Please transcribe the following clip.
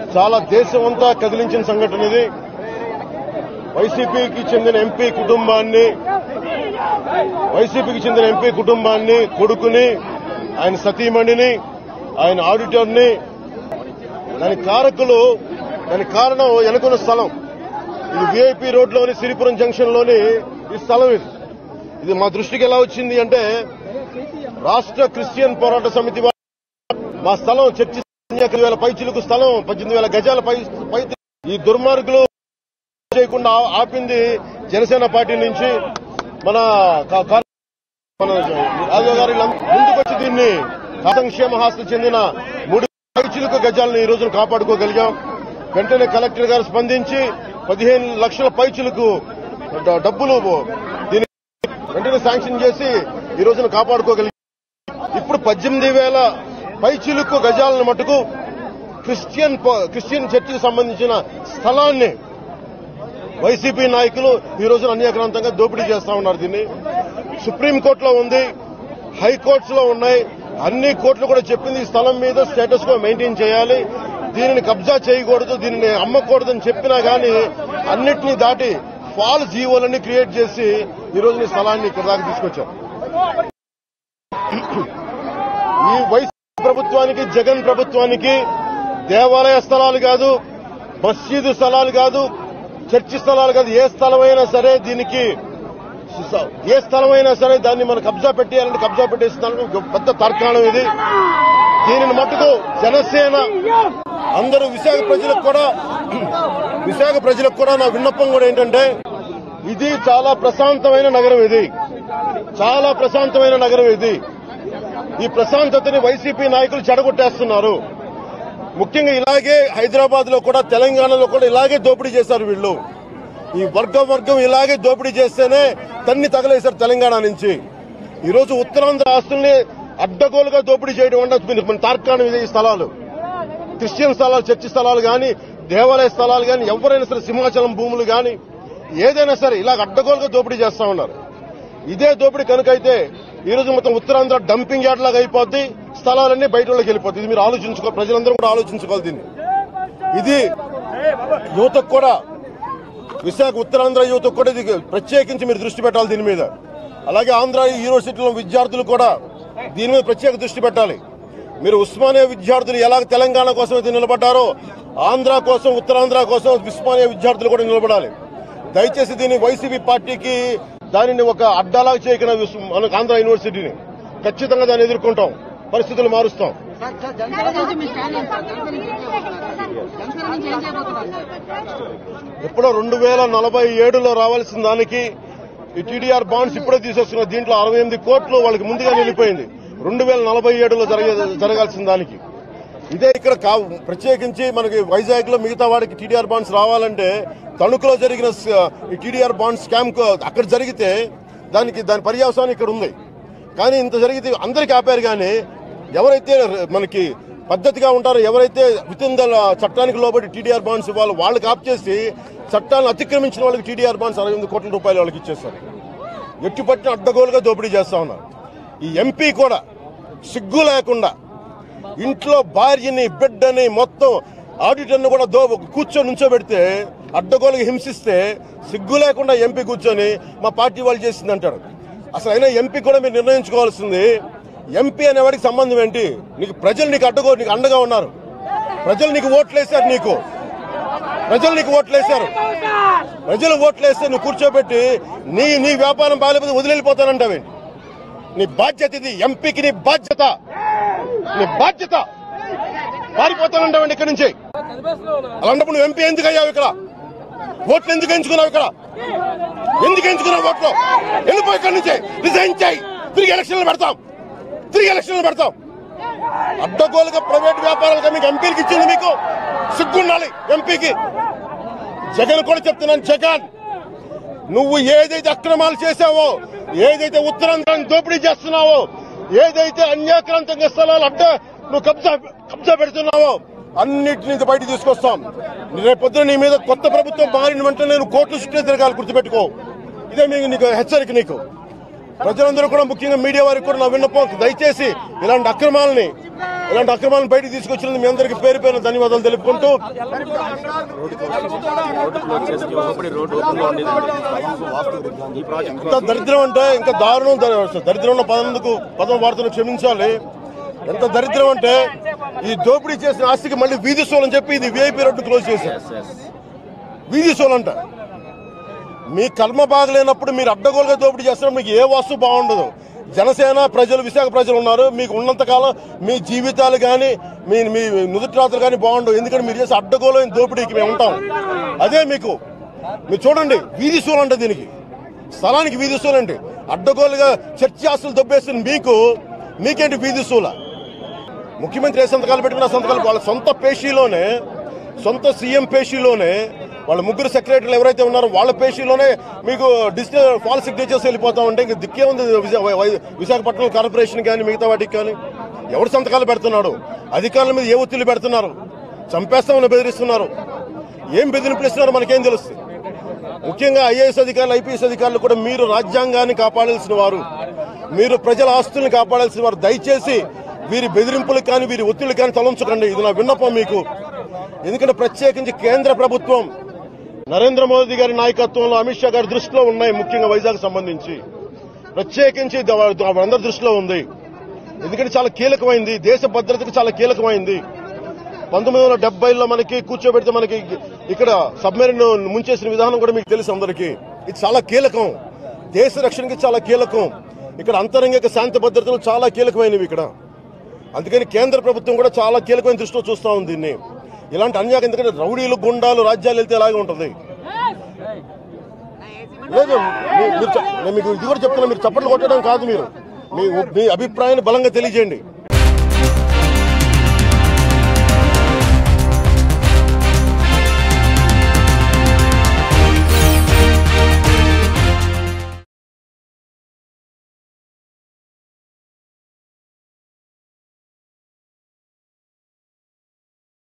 చాలా దేశం అంతా కదిలించిన సంఘటన ఇది వైసీపీకి చెందిన ఎంపీ కుటుంబాన్ని వైసీపీకి చెందిన ఎంపీ కుటుంబాన్ని కొడుకుని ఆయన సతీమణిని ఆయన ఆడిటర్ని దాని కారకులు దాని కారణం వెనుకున్న స్థలం ఇది విఐపి రోడ్లోని సిరిపురం జంక్షన్ లోని ఈ స్థలం ఇది ఇది మా దృష్టికి ఎలా వచ్చింది అంటే రాష్ట్ర క్రిస్టియన్ పోరాట సమితి వారు మా స్థలం చర్చి ఎనిమిది వేల పైచిలకు స్థలం పద్దెనిమిది వేల గజాల పై పై ఈ దుర్మార్గులు చేయకుండా ఆపింది జనసేన పార్టీ నుంచి మన కా- కా- మన రాజు గారి ముందుకొచ్చి దీన్ని సంక్షేమ హాస్టల్ చెందిన మూడు పైచిలుకు గజాలను ఈ రోజున కాపాడుకోగలిగాం వెంటనే కలెక్టర్ గారు స్పందించి పదిహేను లక్షల పైచిలకు డ- డబ్బులు దీన్ని వెంటనే శాంక్షన్ చేసి ఈ రోజున కాపాడుకోగలిగాం ఇప్పుడు పద్దెనిమిది వేల పైచిలుకు గజాలను మటుకు క్రిస్టియన్ ప- క్రిస్టియన్ చర్చికి సంబంధించిన స్థలాన్ని వైసీపీ నాయకులు ఈ రోజున అన్యాక్రాంతంగా దోపిడీ చేస్తా ఉన్నారు దీన్ని సుప్రీంకోర్టులో ఉంది హైకోర్ట్స్ లో ఉన్నాయి అన్ని కోర్టులు కూడా చెప్పింది ఈ స్థలం మీద స్టేటస్ కో మెయింటైన్ చేయాలి దీనిని కబ్జా చేయకూడదు దీనిని అమ్మకూడదని చెప్పినా గానీ అన్నిటినీ దాటి ఫాల్ జీవోలన్నీ క్రియేట్ చేసి ఈ రోజు ఈ స్థలాన్ని ఇక్కడ దాకా తీసుకొచ్చారు ఈ వైసీపీ ప్రభుత్వానికి జగన్ ప్రభుత్వానికి దేవాలయ స్థలాలు కాదు మసీదు స్థలాలు కాదు చర్చి స్థలాలు కాదు ఏ స్థలమైనా సరే దీనికి ఏ స్థలమైనా సరే దాన్ని మనం కబ్జా పెట్టేయాలంటే కబ్జా పెట్టేస్తున్నాను పెద్ద తర్కాణం ఇది దీనిని మట్టుకు జనసేన అందరూ విశాఖ ప్రజలకు కూడా విశాఖ ప్రజలకు కూడా నా విన్నపం కూడా ఏంటంటే ఇది చాలా ప్రశాంతమైన నగరం ఇది చాలా ప్రశాంతమైన నగరం ఇది ఈ ప్రశాంతతని వైసీపీ నాయకులు చెడగొట్టేస్తున్నారు ముఖ్యంగా ఇలాగే హైదరాబాద్ లో కూడా తెలంగాణలో కూడా ఇలాగే దోపిడీ చేశారు వీళ్ళు ఈ వర్గం వర్గం ఇలాగే దోపిడీ చేస్తేనే తన్ని తగలేశారు తెలంగాణ నుంచి ఈ రోజు ఉత్తరాంధ్ర ఆస్తుల్ని అడ్డగోలుగా దోపిడీ చేయడం అంటే మన తార్కాణం ఇది ఈ స్థలాలు క్రిస్టియన్ స్థలాలు చర్చి స్థలాలు గాని దేవాలయ స్థలాలు గాని ఎవరైనా సరే సింహాచలం భూములు గాని ఏదైనా సరే ఇలాగ అడ్డగోలుగా దోపిడీ చేస్తా ఉన్నారు ఇదే దోపిడీ కనుకైతే ఈ రోజు మొత్తం ఉత్తరాంధ్ర డంపింగ్ యార్డ్ లాగా అయిపోద్ది స్థలాలన్నీ బయట వాళ్ళకి వెళ్ళిపోతుంది ఇది మీరు ఆలోచించుకో ప్రజలందరూ కూడా ఆలోచించుకోవాలి దీన్ని ఇది యువతకు కూడా విశాఖ ఉత్తరాంధ్ర యువతకు కూడా ఇది ప్రత్యేకించి మీరు దృష్టి పెట్టాలి దీని మీద అలాగే ఆంధ్ర యూనివర్సిటీలో విద్యార్థులు కూడా దీని మీద ప్రత్యేక దృష్టి పెట్టాలి మీరు ఉస్మానియా విద్యార్థులు ఎలా తెలంగాణ కోసం అయితే నిలబడ్డారో ఆంధ్ర కోసం ఉత్తరాంధ్ర కోసం ఉస్మానియా విద్యార్థులు కూడా నిలబడాలి దయచేసి దీన్ని వైసీపీ పార్టీకి దానిని ఒక అడ్డాలాగా చేయకుండా విస్- మనకు ఆంధ్ర యూనివర్సిటీని ఖచ్చితంగా దాన్ని ఎదుర్కొంటాం పరిస్థితులు మారుస్తాం సార్ సార్ జనసేన నుంచి మీ స్టాండ్ ఏంటి సార్ జనసేన నుంచి ఏం చేయబోతున్నారు జనసేన నుంచి ఏం చేయబోతున్నారు సార్ ఎప్పుడో రెండు వేల నలభై ఏడులో రావాల్సిన దానికి ఈ టీడీఆర్ బాండ్స్ ఇప్పుడే తీసేస్తున్న దీంట్లో అరవై ఎనిమిది కోట్లు వాళ్ళకి ముందుగా నిలిపోయింది రెండు వేల నలభై ఏడులో జరిగే జరగాల్సిన దానికి ఇదే ఇక్కడ కా- ప్రత్యేకించి మనకి వైజాగ్ లో మిగతా వాడికి టీడీఆర్ బాండ్స్ రావాలంటే తణుకులో జరిగిన స- ఈ టీడీఆర్ బాండ్ స్కామ్ కు అక్కడ జరిగితే దానికి దాని పర్యావసానం ఇక్కడ ఉంది కానీ ఇంత జరిగితే అందరికీ ఆపారు కానీ ఎవరైతే మనకి పద్ధతిగా ఉంటారో ఎవరైతే విత్ ఇన్ ద చట్టానికి లోబడి టీడీఆర్ బాండ్స్ ఇవ్వాలి వాళ్ళకి ఆప్ చేసి చట్టాలను అతిక్రమించిన వాళ్ళకి టీడీఆర్ బాండ్స్ అరవై ఎనిమిది కోట్ల రూపాయలు వాళ్ళకి ఇచ్చేస్తారు ఎట్టి పట్టిన అడ్డగోలుగా దోపిడీ చేస్తా ఉన్నారు ఈ ఎంపీ కూడా సిగ్గు లేకుండా ఇంట్లో భార్యని బిడ్డని మొత్తం ఆడిటర్ని కూడా దో కూర్చొని నుంచోబెడితే అడ్డగోలుగా హింసిస్తే సిగ్గు లేకుండా ఎంపీ కూర్చొని మా పార్టీ వాళ్ళు చేసింది అంటాడు అసలు అయినా ఎంపీ కూడా మీరు నిర్ణయించుకోవాల్సింది ఎంపీ అనేవాడికి సంబంధం ఏంటి నీకు ప్రజలు నీకు అడ్డగో నీకు అండగా ఉన్నారు ప్రజలు నీకు ఓట్లేశారు నీకు ప్రజలు నీకు ఓట్లేశారు ప్రజలు ఓట్లేస్తే నువ్వు కూర్చోబెట్టి నీ నీ వ్యాపారం బాగాలేకపోతే వదిలిపోతానంటావేంటి నీ బాధ్యత ఇది ఎంపీకి నీ బాధ్యత నీ బాధ్యత పారిపోతానంటావండి ఇక్కడి నుంచి అలాంటప్పుడు నువ్వు ఎంపీ ఎందుకు అయ్యావు ఇక్కడ ఓట్లు ఎందుకు ఎంచుకున్నావు ఇక్కడ ఎందుకు ఎంచుకున్నావు ఓట్లు వెళ్ళిపో ఇక్కడి నుంచి రిజైన్ చేయి తిరిగి ఎలక్షన్లు పెడతాం తిరిగి ఎలక్షన్లు పెడతాం అడ్డగోలుగా ప్రైవేట్ వ్యాపారాలుగా మీకు ఎంపీలకి ఇచ్చింది మీకు సిగ్గుండాలి ఎంపీకి జగన్ కూడా చెప్తున్నాను జగన్ నువ్వు ఏదైతే అక్రమాలు చేశావో ఏదైతే ఉత్తరాంధ్రాన్ని దోపిడీ చేస్తున్నావో ఏదైతే అన్యాక్రాంతంగా స్థలాలు అడ్డ నువ్వు కబ్జా కబ్జా పెడుతున్నావో అన్నిటిని బయట తీసుకొస్తాం రేపు పొద్దున నీ మీద కొత్త ప్రభుత్వం మారిన వెంటనే నేను కోర్టు చుట్టే తిరగాలి గుర్తుపెట్టుకో ఇదే మీకు నీకు హెచ్చరిక నీకు ప్రజలందరూ కూడా ముఖ్యంగా మీడియా వారికి కూడా నా విన్నపం దయచేసి ఇలాంటి అక్రమాలని ఇలాంటి అక్రమాలను బయటికి తీసుకొచ్చినందుకు మీ అందరికీ పేరు పేరు ధన్యవాదాలు తెలుపుకుంటూ ఎంత దరిద్రం అంటే ఇంకా దారుణం ద- దరిద్రం ఉన్న పదందుకు పదం వార్తను క్షమించాలి ఎంత దరిద్రం అంటే ఈ దోపిడీ చేసిన ఆస్తికి మళ్ళీ వీధి సోల్ అని చెప్పి ఇది విఐపి రోడ్డు క్లోజ్ చేశారు వీధి సోల్ అంట మీ కర్మ బాగలేనప్పుడు మీరు అడ్డగోలుగా దోపిడీ చేస్తున్నారు మీకు ఏ వస్తువు బాగుండదు జనసేన ప్రజలు విశాఖ ప్రజలు ఉన్నారు మీకు ఉన్నంతకాలం మీ జీవితాలు కానీ మీ మీ నుదుటి రాత్రులు కానీ బాగుండవు ఎందుకంటే మీరు చేసే అడ్డగోలైన దోపిడీకి మేము ఉంటాం అదే మీకు మీరు చూడండి వీధి సూలు అంటే దీనికి స్థలానికి వీధి సూలు అంటే అడ్డగోలుగా చర్చి ఆస్తులు దొబ్బేస్తున్న మీకు మీకేంటి వీధి సూల ముఖ్యమంత్రి ఏ సంతకాలు పెట్టుకున్న సంతకాలు వాళ్ళ సొంత పేషీలోనే సొంత సీఎం పేషీలోనే వాళ్ళ ముగ్గురు సెక్రటరీలు ఎవరైతే ఉన్నారో వాళ్ళ పేషీలోనే మీకు డిజిటల్ ఫాల్ సిగ్నేచర్స్ వెళ్ళిపోతా ఉంటే ఇంక దిక్కే ఉంది విశా- వై- విశాఖపట్నం కార్పొరేషన్ కానీ మిగతా వాటికి కానీ ఎవరు సంతకాలు పెడుతున్నాడు అధికారుల మీద ఏ ఒత్తిళ్లు పెడుతున్నారు చంపేస్తామని బెదిరిస్తున్నారు ఏం బెదిరింపులు ఇస్తున్నారో మనకేం తెలుస్తుంది ముఖ్యంగా ఐఏఎస్ అధికారులు ఐపీఎస్ అధికారులు కూడా మీరు రాజ్యాంగాన్ని కాపాడాల్సిన వారు మీరు ప్రజల ఆస్తుల్ని కాపాడాల్సిన వారు దయచేసి వీరి బెదిరింపులకు కానీ వీరి ఒత్తిళ్లు కానీ తలంచకండి ఇది నా విన్నపం మీకు ఎందుకంటే ప్రత్యేకించి కేంద్ర ప్రభుత్వం నరేంద్ర మోదీ గారి నాయకత్వంలో అమిత్ షా గారి దృష్టిలో ఉన్నాయి ముఖ్యంగా వైజాగ్ సంబంధించి ప్రత్యేకించి ద- ద- అందరి దృష్టిలో ఉంది ఎందుకంటే చాలా కీలకమైంది దేశ భద్రతకు చాలా కీలకమైంది పంతొమ్మిది వందల డెబ్బైలో మనకి కూర్చోబెడితే మనకి ఇక్కడ సబ్మెరీన్ ముంచేసిన విధానం కూడా మీకు తెలుసు అందరికీ ఇది చాలా కీలకం దేశ రక్షణకి చాలా కీలకం ఇక్కడ అంతరంగిక శాంతి భద్రతలు చాలా కీలకమైనవి ఇక్కడ అందుకని కేంద్ర ప్రభుత్వం కూడా చాలా కీలకమైన దృష్టిలో చూస్తా ఉంది దీన్ని ఇలాంటి అన్యాయం ఎందుకంటే రౌడీలు గుండాలు రాజ్యాలు వెళ్తే అలాగే ఉంటుంది లేదు మీ- మీరు చెప్- నేను మీకు ఇది కూడా చెప్తున్నా మీరు చప్పట్లు కొట్టడం కాదు మీరు మీ మీ అభిప్రాయాన్ని బలంగా తెలియజేయండి